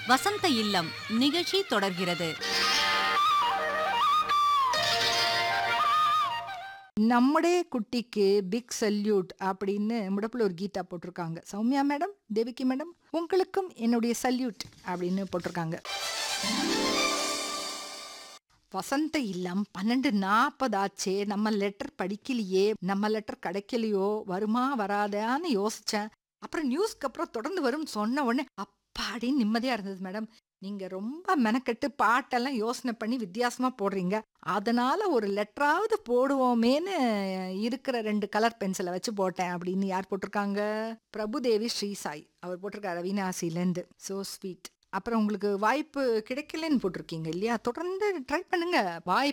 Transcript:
வசந்த இல்லம் நிகழ்ச்சி தொடர்கிறது நம்முடைய குட்டிக்கு பிக் சல்யூட் அப்படின்னு முடப்புல ஒரு கீதா போட்டிருக்காங்க சௌமியா மேடம் தேவிகி மேடம் உங்களுக்கும் என்னுடைய சல்யூட் அப்படின்னு போட்டிருக்காங்க வசந்த இல்லம் பன்னெண்டு நாற்பதாச்சே நம்ம லெட்டர் படிக்கலையே நம்ம லெட்டர் கிடைக்கலையோ வருமா வராதான்னு யோசிச்சேன் அப்புறம் நியூஸ்க்கு அப்புறம் தொடர்ந்து வரும் சொன்ன உடனே அப்பாடி நிம்மதியா இருந்தது மேடம் நீங்க ரொம்ப மெனக்கெட்டு பாட்டெல்லாம் யோசனை பண்ணி வித்தியாசமா போடுறீங்க அதனால ஒரு லெட்டராவது போடுவோமேன்னு இருக்கிற ரெண்டு கலர் பென்சிலை வச்சு போட்டேன் அப்படின்னு யார் போட்டிருக்காங்க பிரபுதேவி ஸ்ரீசாய் அவர் போட்டிருக்காரு அவினாசிலேருந்து சோ ஸ்வீட் அப்புறம் உங்களுக்கு வாய்ப்பு கிடைக்கலன்னு போட்டிருக்கீங்க இல்லையா தொடர்ந்து ட்ரை பண்ணுங்க வாய்ப்பு